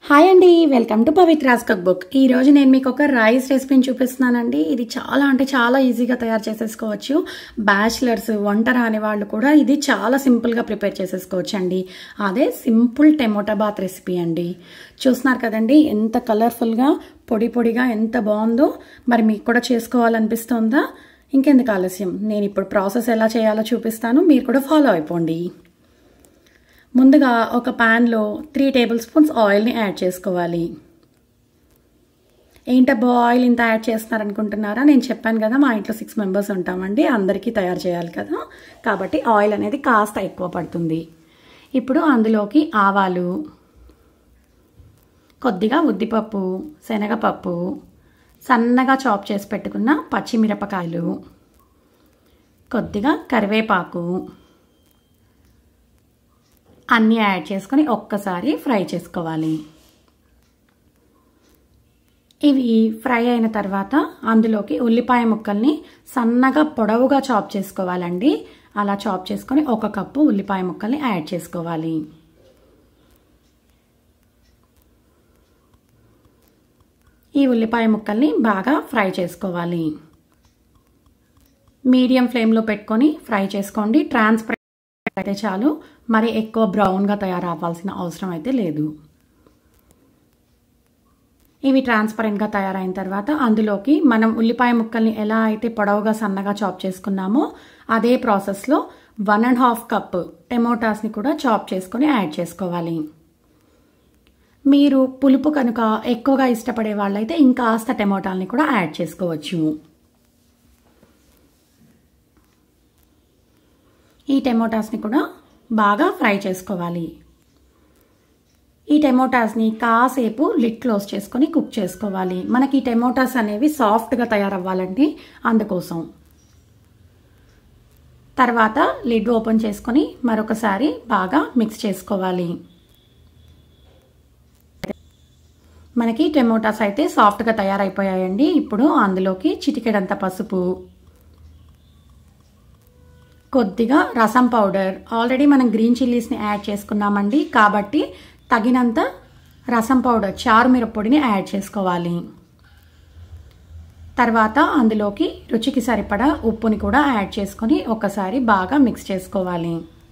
hi అండి welcome to Pavithra's cook book ఈ రోజు నేను మీకు ఒక రైస్ రెసిపీని చూపిస్తున్నానండి ఇది చాలా అంటే చాలా ఈజీగా తయారు చేసేసుకోవచ్చు బ్యాచిలర్స్ వంట రాని వాళ్ళు కూడా ఇది చాలా సింపుల్గా ప్రిపేర్ చేసేసుకోవచ్చు అండి అదే సింపుల్ టెమోటా బాత్ రెసిపీ అండి చూస్తున్నారు కదండి ఎంత కలర్ఫుల్గా పొడి పొడిగా ఎంత బాగుందో మరి మీకు కూడా చేసుకోవాలనిపిస్తుందా ఇంకెందుకు ఆలస్యం నేను ఇప్పుడు ప్రాసెస్ ఎలా చేయాలో చూపిస్తాను మీరు కూడా ఫాలో అయిపోండి ముందుగా ఒక ప్యాన్లో త్రీ టేబుల్ స్పూన్స్ ఆయిల్ని యాడ్ చేసుకోవాలి ఏంటబ్బా ఆయిల్ ఇంత యాడ్ చేస్తున్నారనుకుంటున్నారా నేను చెప్పాను కదా మా ఇంట్లో సిక్స్ మెంబర్స్ ఉంటామండి అందరికీ తయారు చేయాలి కదా కాబట్టి ఆయిల్ అనేది కాస్త ఎక్కువ పడుతుంది ఇప్పుడు అందులోకి ఆవాలు కొద్దిగా ఉద్దిపప్పు శనగపప్పు సన్నగా చాప్ చేసి పెట్టుకున్న పచ్చిమిరపకాయలు కొద్దిగా కరివేపాకు అన్నీ యాడ్ చేసుకొని ఒక్కసారి ఫ్రై చేసుకోవాలి ఇవి ఫ్రై అయిన తర్వాత అందులోకి ఉల్లిపాయ ముక్కల్ని సన్నగా పొడవుగా చాప్ చేసుకోవాలండి అలా చాప్ చేసుకొని ఒక కప్పు ఉల్లిపాయ ముక్కల్ని యాడ్ చేసుకోవాలి ఈ ఉల్లిపాయ ముక్కల్ని బాగా ఫ్రై చేసుకోవాలి మీడియం ఫ్లేమ్లో పెట్టుకొని ఫ్రై చేసుకోండి ట్రాన్స్పరెంట్ అయితే చాలు మరి ఎక్కువ బ్రౌన్గా తయారవ్వాల్సిన అవసరం అయితే లేదు ఇవి ట్రాన్స్పరెంట్గా తయారైన తర్వాత అందులోకి మనం ఉల్లిపాయ ముక్కల్ని ఎలా అయితే పొడవుగా సన్నగా చాప్ చేసుకున్నామో అదే ప్రాసెస్లో వన్ అండ్ హాఫ్ కప్ టమోటాస్ని కూడా చాప్ చేసుకొని యాడ్ చేసుకోవాలి మీరు పులుపు కనుక ఎక్కువగా ఇష్టపడే వాళ్ళైతే ఇంకాస్త టమోటాల్ని కూడా యాడ్ చేసుకోవచ్చు ఈ టమోటాస్ని కూడా బాగా ఫ్రై చేసుకోవాలి ఈ టమోటాస్ని కాసేపు లిడ్ క్లోజ్ చేసుకొని కుక్ చేసుకోవాలి మనకి ఈ టమోటాస్ అనేవి సాఫ్ట్గా తయారవ్వాలండి అందుకోసం తర్వాత లిడ్ ఓపెన్ చేసుకొని మరొకసారి బాగా మిక్స్ చేసుకోవాలి మనకి టమోటాస్ అయితే సాఫ్ట్గా తయారైపోయాయండి ఇప్పుడు అందులోకి చిటికెడంత పసుపు కొద్దిగా రసం పౌడర్ ఆల్రెడీ మనం గ్రీన్ చిల్లీస్ని యాడ్ చేసుకున్నామండి కాబట్టి తగినంత రసం పౌడర్ చారు మిరప్పొడిని యాడ్ చేసుకోవాలి తర్వాత అందులోకి రుచికి సరిపడా ఉప్పుని కూడా యాడ్ చేసుకొని ఒకసారి బాగా మిక్స్ చేసుకోవాలి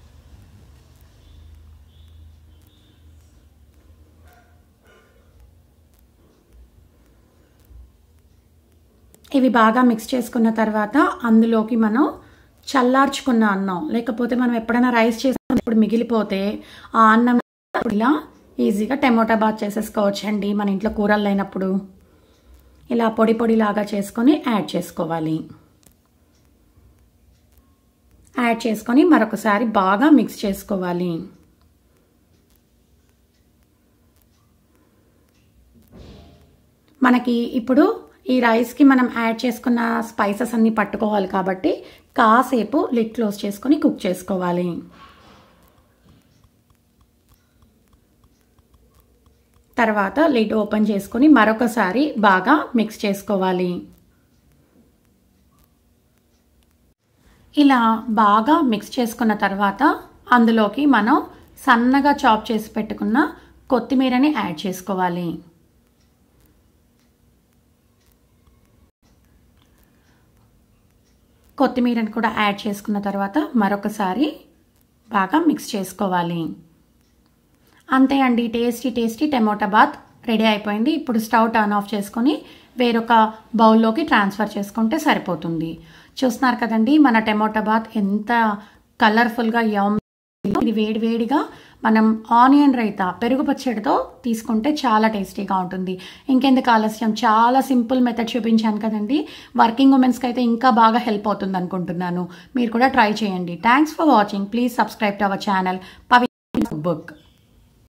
ఇవి బాగా మిక్స్ చేసుకున్న తర్వాత అందులోకి మనం చల్లార్చుకున్న అన్నం లేకపోతే మనం ఎప్పుడైనా రైస్ చేసినప్పుడు మిగిలిపోతే ఆ అన్నం ఇలా ఈజీగా టమోటా బాత్ చేసేసుకోవచ్చండి మన ఇంట్లో కూరలు లేనప్పుడు ఇలా పొడి పొడిలాగా చేసుకొని యాడ్ చేసుకోవాలి యాడ్ చేసుకొని మరొకసారి బాగా మిక్స్ చేసుకోవాలి మనకి ఇప్పుడు ఈ రైస్కి మనం యాడ్ చేసుకున్న స్పైసెస్ అన్నీ పట్టుకోవాలి కాబట్టి కాసేపు లిడ్ క్లోజ్ చేసుకొని కుక్ చేసుకోవాలి తర్వాత లిడ్ ఓపెన్ చేసుకొని మరొకసారి బాగా మిక్స్ చేసుకోవాలి ఇలా బాగా మిక్స్ చేసుకున్న తర్వాత అందులోకి మనం సన్నగా చాప్ చేసి పెట్టుకున్న కొత్తిమీరని యాడ్ చేసుకోవాలి కొత్తిమీరని కూడా యాడ్ చేసుకున్న తర్వాత మరొకసారి బాగా మిక్స్ చేసుకోవాలి అంతే అండి tasty tasty tomato bath ready అయిపోయింది ఇప్పుడు స్టవ్ టర్న్ ఆఫ్ చేసుకొని వేరొక బౌల్లోకి ట్రాన్స్ఫర్ చేసుకుంటే సరిపోతుంది చూస్తున్నారు కదండి మన టమోటా బాత్ ఎంత కలర్ఫుల్గా యమ్ ఇది వేడివేడిగా మనం ఆనియన్ రైత పెరుగు పచ్చడితో తీసుకుంటే చాలా టేస్టీగా ఉంటుంది ఇంకెందుకు ఆలస్యం చాలా సింపుల్ మెథడ్ చూపించాను కదండి వర్కింగ్ ఉమెన్స్కి అయితే ఇంకా బాగా హెల్ప్ అవుతుంది అనుకుంటున్నాను మీరు కూడా ట్రై చేయండి thanks for watching please subscribe to our channel Pavi book